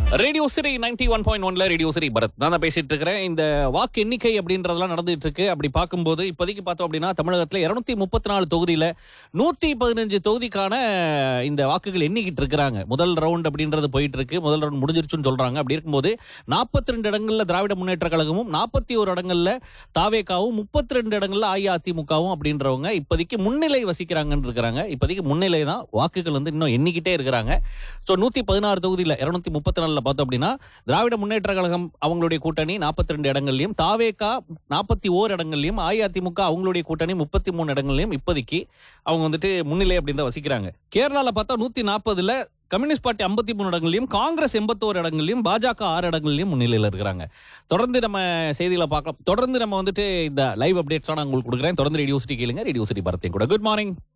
radio City ninety one point ஒன்ல Radio City Bharath நான் தான் பேசிட்டு இருக்கிறேன் இந்த வாக்கு எண்ணிக்கை அப்படின்றதெல்லாம் நடந்துட்டு இருக்கு அப்படி பார்க்கும்போது இப்போதைக்கு பார்த்தோம் அப்படின்னா தமிழகத்துல இருநூத்தி முப்பத்தி நாலு தொகுதியில நூத்தி பதினஞ்சு தொகுதிக்கான இந்த வாக்குகள் எண்ணிக்கிட்டு இருக்கிறாங்க முதல் ரவுண்ட் அப்படின்றது போயிட்டு இருக்கு முதல் ரவுண்ட் முடிஞ்சிருச்சுன்னு சொல்றாங்க அப்படி இருக்கும்போது நாற்பத்தி ரெண்டு இடங்கள்ல திராவிட முன்னேற்ற கழகமும் நாற்பத்தி ஒரு இடங்கள்ல தாவேக்காவும் முப்பத்தி ரெண்டு இடங்கள்ல அஇஅதிமுகவும் அப்படின்றவங்க இப்போதைக்கு முன்னிலை வசிக்கிறாங்கன்னு இருக்கிறாங்க இப்போதைக்கு முன்னிலை தான் வாக்குகள் வந்து இன்னும் எண்ணிக்கிட்டே இருக்கிறாங்க ஸோ நூத்தி பதினாறு தொகுதியில் இருநூத்தி முப்பத்தி நாலுல பார்த்தோம் அப்படின்னா திராவிட முன்னேற்ற கழகம் அவங்களுடைய கூட்டணி நாற்பத்தி ரெண்டு இடங்கள்லையும் தாவேகா நாற்பத்தி ஓர் இடங்கள்லையும் அஇஅதிமுக அவங்களுடைய கூட்டணி முப்பத்தி மூணு இடங்கள்லையும் இப்போதைக்கு அவங்க வந்துட்டு முன்னிலை அப்படின்ற வசிக்கிறாங்க கேரளால பார்த்தா நூத்தி நாற்பதுல கம்யூனிஸ்ட் பார்ட்டி ஐம்பத்தி மூணு இடங்கள்லையும் காங்கிரஸ் எண்பத்தோரு இடங்கள்லையும் பாஜக ஆறு இடங்கள்லையும் முன்னிலையில் இருக்கிறாங்க தொடர்ந்து நம்ம செய்திகளை பார்க்கலாம் தொடர்ந்து நம்ம வந்துட்டு இந்த லைவ் அப்டேட்ஸ் நான் உங்களுக்கு கொடுக்குறேன் தொடர்ந்து ரேடியோ சிட்டி கேளுங்க ரேடியோ சிட்டி பரத்தையும் கூட குட் மார்னிங்